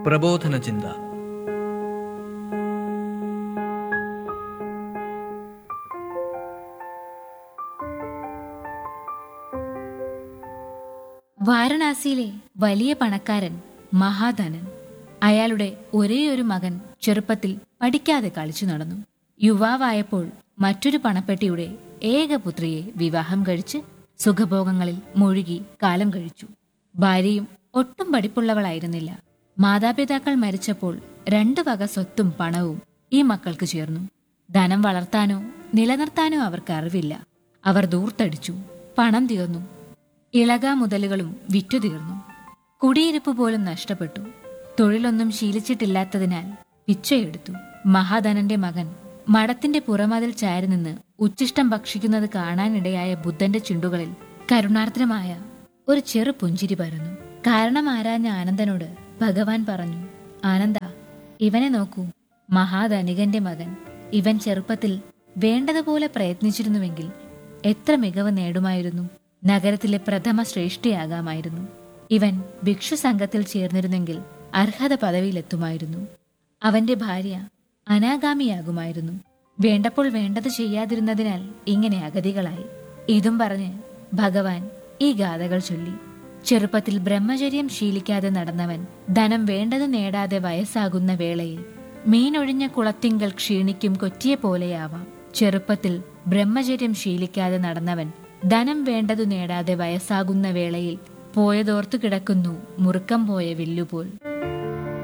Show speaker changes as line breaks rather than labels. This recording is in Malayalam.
പ്രബോധന ചിന്ത
വാരണാസിയിലെ വലിയ പണക്കാരൻ മഹാധനൻ അയാളുടെ ഒരേയൊരു മകൻ ചെറുപ്പത്തിൽ പഠിക്കാതെ കളിച്ചു നടന്നു യുവാവായപ്പോൾ മറ്റൊരു പണപ്പെട്ടിയുടെ ഏക പുത്രിയെ വിവാഹം കഴിച്ച് സുഖഭോഗങ്ങളിൽ മുഴുകി കാലം കഴിച്ചു ഭാര്യയും ഒട്ടും പഠിപ്പുള്ളവളായിരുന്നില്ല മാതാപിതാക്കൾ മരിച്ചപ്പോൾ രണ്ടു വക സ്വത്തും പണവും ഈ മക്കൾക്ക് ചേർന്നു ധനം വളർത്താനോ നിലനിർത്താനോ അവർക്ക് അറിവില്ല അവർ ദൂർത്തടിച്ചു പണം തീർന്നു ഇളകാ മുതലുകളും വിറ്റു തീർന്നു കുടിയിരിപ്പ് പോലും നഷ്ടപ്പെട്ടു തൊഴിലൊന്നും ശീലിച്ചിട്ടില്ലാത്തതിനാൽ പിച്ചയെടുത്തു മഹാധനന്റെ മകൻ മഠത്തിന്റെ പുറമതിൽ ചാരി നിന്ന് ഉച്ചിഷ്ടം ഭക്ഷിക്കുന്നത് കാണാനിടയായ ബുദ്ധന്റെ ചുണ്ടുകളിൽ കരുണാർദ്രമായ ഒരു ചെറു പുഞ്ചിരി പരന്നു കാരണം ആരാഞ്ഞ ആനന്ദനോട് ഭഗവാൻ പറഞ്ഞു ആനന്ദ ഇവനെ നോക്കൂ മഹാധനികന്റെ മകൻ ഇവൻ ചെറുപ്പത്തിൽ വേണ്ടതുപോലെ പ്രയത്നിച്ചിരുന്നുവെങ്കിൽ എത്ര മികവ് നേടുമായിരുന്നു നഗരത്തിലെ പ്രഥമ ശ്രേഷ്ഠയാകാമായിരുന്നു ഇവൻ ഭിക്ഷു സംഘത്തിൽ ചേർന്നിരുന്നെങ്കിൽ അർഹത പദവിയിലെത്തുമായിരുന്നു അവന്റെ ഭാര്യ അനാഗാമിയാകുമായിരുന്നു വേണ്ടപ്പോൾ വേണ്ടത് ചെയ്യാതിരുന്നതിനാൽ ഇങ്ങനെ അഗതികളായി ഇതും പറഞ്ഞ് ഭഗവാൻ ഈ ഗാഥകൾ ചൊല്ലി ചെറുപ്പത്തിൽ ബ്രഹ്മചര്യം ശീലിക്കാതെ നടന്നവൻ ധനം വേണ്ടത് നേടാതെ വയസ്സാകുന്ന വേളയിൽ മീനൊഴിഞ്ഞ കുളത്തിങ്കൽ ക്ഷീണിക്കും കൊറ്റിയെ പോലെയാവാം ചെറുപ്പത്തിൽ ബ്രഹ്മചര്യം ശീലിക്കാതെ നടന്നവൻ ധനം വേണ്ടതു നേടാതെ വയസ്സാകുന്ന വേളയിൽ പോയതോർത്തു കിടക്കുന്നു മുറുക്കം പോയ വില്ലുപോൽ